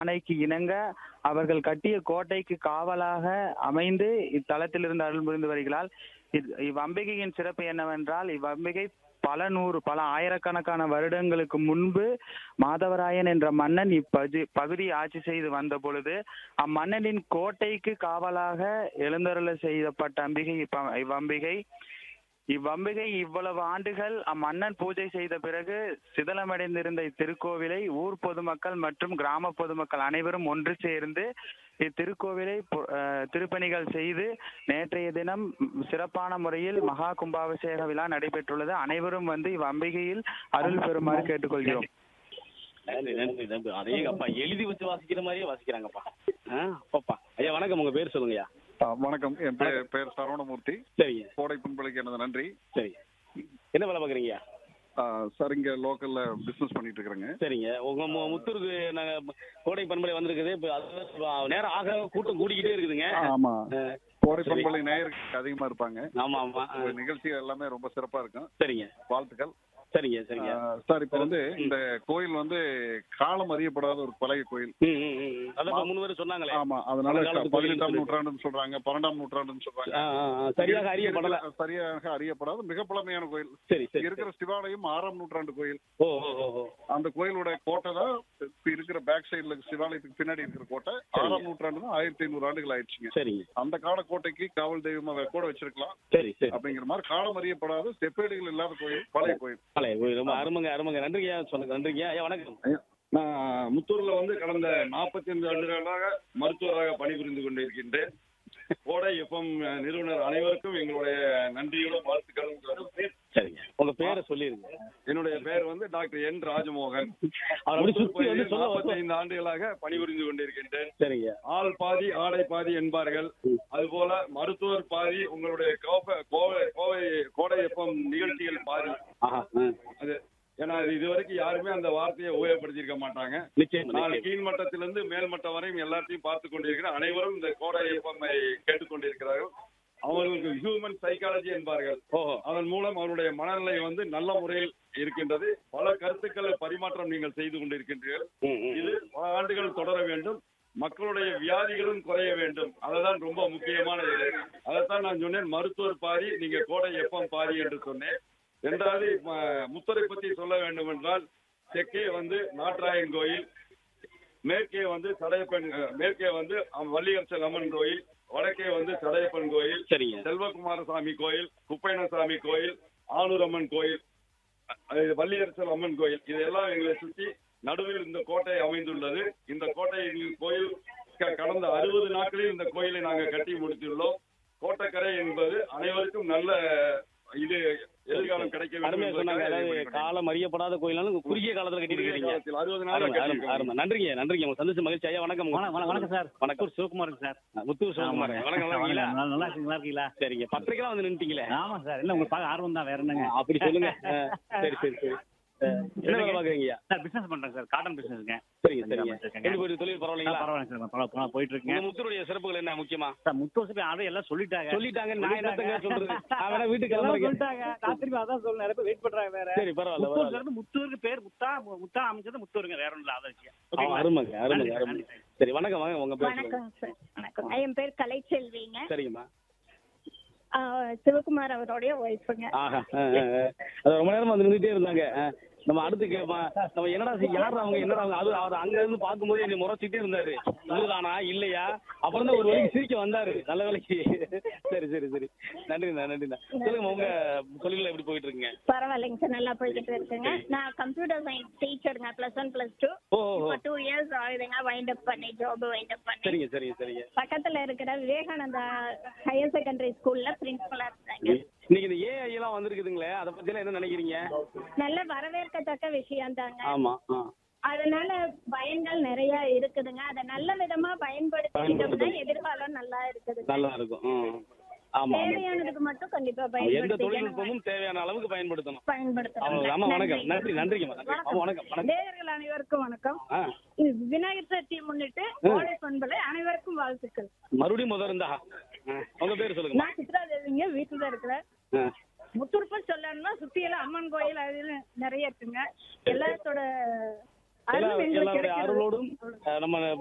ஆணைக்கு இணங்க அவர்கள் கட்டிய கோட்டைக்கு காவலாக அமைந்து இத்தலத்திலிருந்து அருள் புரிந்து வருகிறாள் இத்- இவ்வம்பிகையின் சிறப்பு என்னவென்றால் இவ்வம்பிகை பல நூறு பல ஆயிரக்கணக்கான வருடங்களுக்கு முன்பு மாதவராயன் என்ற மன்னன் இப்பகு பகுதி ஆட்சி செய்து வந்த பொழுது அம்மன்னனின் கோட்டைக்கு காவலாக எழுந்தருள செய்யப்பட்ட அம்பிகை இப்ப- இவ்வம்பிகை இவ்வம்பிகை இவ்வளவு ஆண்டுகள் அம்மன்னன் பூஜை செய்த பிறகு சிதலமடைந்திருந்த இத்திருக்கோவிலை ஊர் பொதுமக்கள் மற்றும் கிராம பொதுமக்கள் அனைவரும் ஒன்று சேர்ந்து இத்திருக்கோவிலை பு- அஹ், திருப்பணிகள் செய்து நேற்றைய தினம் ம், சிறப்பான முறையில் மகா கும்பாபிஷேக விழா நடைபெற்றுள்ளது அனைவரும் வந்து இவ்வம்பிகையில் அருள் பெறுமாறு கேட்டுக்கொள்கிறோம் நன்றி நன்றி நன்றி அதே அப்பா எழுதி வச்சு வாசிக்கிற மாதிரியே வாசிக்கிறாங்கப்பா ஆ அப்பப்பா ஐயா வணக்கம் உங்க பேர் சொல்லுங்கய்யா ஆ, வணக்கம் என் பேர் பேர் சரவணமூர்த்தி சரிங்க கோடை பண்பலைக்கு எனது நன்றி சரி என்ன வேலை பார்க்குறீங்க ஆ, சார் இங்க லோக்கல்ல பிசினஸ் பண்ணிட்டு இருக்கிறேங்க சரிங்க உங்க மு- முத்தூருக்கு நாங்க கோடை பண்பலை வந்திருக்குது இப்போ அது நேரம் ஆக கூட்டம் கூடிக்கிட்டே இருக்குதுங்க ஆமா ஆ, கோடை சரி. பண்பலை நேயர்கள் அதிகமா இருப்பாங்க ஆமா ஆமா ஆ, உங்க நிகழ்ச்சி எல்லாமே ரொம்ப சிறப்பா இருக்கும் சரிங்க வாழ்த்துக்கள் சரிங்க சரிங்க ஆ, சார் இப்ப வந்து இந்த கோயில் வந்து காலம் அறியப்படாத ஒரு பழைய கோயில் ம் ம் ம் ம். அதான் இப்ப மூணு பேரும் சொன்னாங்களே ஆமா அதனால அந்த காலத்து கோயில்னு பதினெட்டாம் சொல்லி. நூற்றாண்டுன்னு சொல்றாங்க பன்னெண்டாம் நூற்றாண்டுன்னு சொல்றாங்க ஆ, ஆ, ஆ, சரியாக அறியப்படல சரியாக அறியப்படாத மிக பழமையான கோயில் சரி சரி இருக்கிற சிவாலயம் ஆறாம் நூற்றாண்டு கோயில் ஓ ஓ ஓ ஓ அந்த கோயிலோட கோட்டை தான் இப்ப இருக்கிற பேக் சைடுல சிவாலயத்துக்கு பின்னாடி இருக்கிற கோட்டை ஆறாம் நூற்றாண்டு தான் ஆயிரத்தி ஐநூறு ஆண்டுகள் ஆயிடுச்சுங்க சரிங்க அந்த கால கோட்டைக்கு காவல் தெய்வமா வே- கூட வச்சிருக்கலாம் சரி சரி அப்படிங்கிற மாதிரி காலம் அறியப்படாத செப்பேடுகள் இல்லாத கோயில் பழைய கோயில் பழைய கோயில் ரொம்ப அருமைங்க அருமைங்க நன்றிங்க சொல்லுங்க நன்றிங்க ஐயா வணக்கம் நான் முத்தூர்ல வந்து கடந்த நாற்பத்தி அஞ்சு ஆண்டுகளாக மருத்துவராக பணிபுரிந்து கொண்டிருக்கின்றேன் கோடை எஃப்எம் நிறுவனர் அனைவருக்கும் எங்களுடைய நன்றியோட வாழ்த்துக்களும் சரிங்க உங்க பேரை சொல்லிருங்க என்னுடைய பெயர் வந்து டாக்டர் என் ராஜமோகன் அவர் அப்படி சுத்தி வந்து சொல்ல நாற்பத்தைந்து ஆண்டுகளாக பணிபுரிந்து கொண்டிருக்கின்றேன் சரிங்க ஆள் பாதி ஆடை பாதி என்பார்கள் அதுபோல மருத்துவர் பாதி உங்களுடைய கோப கோவை கோவை கோடை எப்பம் நிகழ்ச்சிகள் பாதி ஆஹா ம். அது ஏன்னா இது இதுவரைக்கும் யாருமே அந்த வார்த்தையை உபயோகப்படுத்தியிருக்க மாட்டாங்க நிச்சயம் நான் நிச்சயம். கீழ்மட்டத்திலிருந்து மேல்மட்டம் வரையும் எல்லாத்தையும் பார்த்து கொண்டிருக்கிறேன் அனைவரும் இந்த கோடை எப்பமை கேட்டுக்கொண்டிருக்கிறார்கள் அவர்களுக்கு ஹியூமன் சைக்காலஜி என்பார்கள் ஓஹோ அதன் மூலம் அவருடைய மனநிலை வந்து நல்ல முறையில் இருக்கின்றது பல கருத்துக்களை பரிமாற்றம் நீங்கள் செய்து கொண்டிருக்கின்றீர்கள் ம், ம். இது பல ஆண்டுகள் தொடர வேண்டும் மக்களுடைய வியாதிகளும் குறைய வேண்டும் அதுதான் ரொம்ப முக்கியமான இது அதைத்தான் நான் சொன்னேன் மருத்துவர் பாதி நீங்க கோடை எப்பம் பாதி என்று சொன்னேன் இரண்டாவது ம- முத்தரை பத்தி சொல்ல வேண்டும் என்றால் தெற்கே வந்து நாட்ராயன் கோயில் மேற்கே வந்து சடையப்பன் அஹ், மேற்கே வந்து அம்- வள்ளியரசல் அம்மன் கோயில் வடக்கே வந்து சடையப்பன் கோயில் சரிங்க செல்வகுமாரசாமி கோயில் குப்பைனசாமி கோயில் ஆனூரம்மன் கோயில் அஹ் வள்ளியரசல் அம்மன் கோயில் இதெல்லாம் எங்களை சுற்றி நடுவில் இந்த கோட்டை அமைந்துள்ளது இந்த கோட்டை கோயில் க- கடந்த அறுபது நாட்களில் இந்த கோயிலை நாங்கள் கட்டி முடித்துள்ளோம் கோட்டக்கரை என்பது அனைவருக்கும் நல்ல இது எதிர்காலம் கிடைக்க வேண்டும் அருமையா சொன்னாங்க என்பதற்காக அதாவது இதை பண்ணியிருக்கோம். காலம் அறியப்படாத கோயிலாலும் குறுகிய காலத்துல கட்டிட்டு குறுகிய இருக்கீங்க காலத்தில் அறுபது நாள் அருமை அருமை அருமை நன்றிங்க நன்றிங்க உங்க சந்திச்சு மகிழ்ச்சி ஐயா வணக்கம் வணக்கம் வணக்கம் வணக்கம் சார் வணக்கம் சிவகுமாருங்க சார் முத்து சிவகுமார் வணக்கம் நல்லா இருக்கீங்களா நல்லா நல்லா இருக்கீங்களா இருக்கீங்களா சரிங்க பத்திரிக்கைலாம் வந்து நின்றுட்டீங்களே ஆமா சார் இல்ல உங்களுக்கு பார்க்க ஆர்வம் தான் வேற என்னங்க அப்படி சொல்லுங்க ஆ, சரி சரி சரி ஆ, என்ன வேலை பாக்குறீங்க சார் பிசினஸ் பண்றேன் சார் காட்டன் பிசினஸ்ங்க சரிங்க சரிங்க இருக்கேங்க. எப்படி போயிட்டு தொழில் பரவாயில்லைங்களா பரவாயில்ல சார் பரவாயில்ல பரவாயில்ல, போயிட்டு உங்க இருக்கேன் முத்துருடைய சிறப்புகள் என்ன முக்கியமா சார் முத்து வருஷம் ஆல்ரெடி எல்லாம் சொல்லிட்டாங்க சொல்லிட்டாங்க நான் என்னத்தங்க சொல்றது நான் வேணா வீட்டுக்கு எல்லாம் கிளம்புறேன் சொல்லிட்டாங்க நான் திரும்பி அதான் சொல்ல நிறைய பேர் வெயிட் பண்றாங்க வேற சரி பரவாயில்ல முத்தூர் பரவாயில்ல சார் முத்தூருக்கு பேர் முத்தா முத்தா அமைச்சது முத்தூருங்க வேற ஒன்றும் இல்ல அதை வச்சு ஆ, அருமைங்க அருமைங்க நன்றி, அருமைங்க நன்றி. சரி வணக்கம் வாங்க உங்க பேர் சொல்லுங்க வணக்கம் சார் வணக்கம் என் பேர் கலைச்செல்விங்க சரிங்கம்மா ஆ, சிவகுமார் அவருடைய ஒய்ஃபுங்க ஆஹா ஆ, ஆ, ஆ. அது ரொம்ப நேரமா வந்து நின்றுட்டே இருந்தாங்க ஆ. நம்ம அடுத்து கேப்பா நம்ம என்னடா செய்- யார் அவங்க என்னடா அவங்க அது அவர் அங்க இருந்து பார்க்கும்போது என்னை முறைச்சிட்டே இருந்தாரு இதுதானா இல்லையா அப்புறம் தான் ஒரு வழிக்கு சிரிக்க வந்தாரு நல்ல வேலைக்கு சரி சரி சரி நன்றிண்ணா நன்றிண்ணா சொல்லுங்க உங்க தொழில்கள் எப்படி போயிட்டு இருக்குங்க பரவாயில்லைங்க சார் நல்லா போய்கிட்டு இருக்குங்க நான் கம்ப்யூட்டர் சயின்ஸ் டீச்சருங்க ப்ளஸ் ஒன் ப்ளஸ் டூ ஓ ஓ, ஓ இப்போ டூ இயர்ஸ் ஆகுதுங்க வைண்ட் அப் பண்ணி ஜாப் வைண்ட் அப் பண்ணி சரிங்க சரிங்க சரிங்க பக்கத்துல இருக்கிற விவேகானந்தா ஹையர் செகண்டரி ஸ்கூல்ல பிரின்சிபலா இருக்காங்க இன்னைக்கு இந்த ஏஐ எல்லாம் வந்திருக்குதுங்களே அதை பத்தி எல்லாம் என்ன நினைக்கிறீங்க நல்ல வரவேற்கத்தக்க விஷயம் தாங்க ஆமா ஆ அதனால பயன்கள் நிறைய இருக்குதுங்க அதை நல்ல விதமா பயன்படுத்திக்கிட்டோம்னா எதிர்காலம் நல்லா இருக்குதுங்க நல்லா இருக்கும் ம். ஆமா ஆமா தேவையானதுக்கு மட்டும் கண்டிப்பா எந்த பயன்படுத்திக்கணும் தொழில்நுட்பமும் தேவையான அளவுக்கு பயன்படுத்தணும் பயன்படுத்தணும் அவ்வளவு ஆமா வணக்கம் நன்றி நன்றிங்கம்மா நன்றி ஆமா வணக்கம் வணக்கம் நேயர்கள் அனைவருக்கும் வணக்கம் ஆ இது விநாயகர் சதுர்த்தியை முன்னிட்டு கோடை பண்பலை அனைவருக்கும் வாழ்த்துக்கள் மறுபடியும் முதல் இருந்தா ஆ, உங்க பேர் சொல்லுங்க நான் சித்ரா தேவிங்க வீட்டுல தான் இருக்கிறேன் முத்துருப்ப சொல்லணும்னா சுத்தி எல்லாம் அம்மன் கோயில் அது இதுன்னு நிறைய இருக்குங்க எல்லாத்தோட எல்லா அருள் எங்களுக்கு எல்லாருடைய கிடைக்கிறது. அருளோடும் அஹ், நம்ம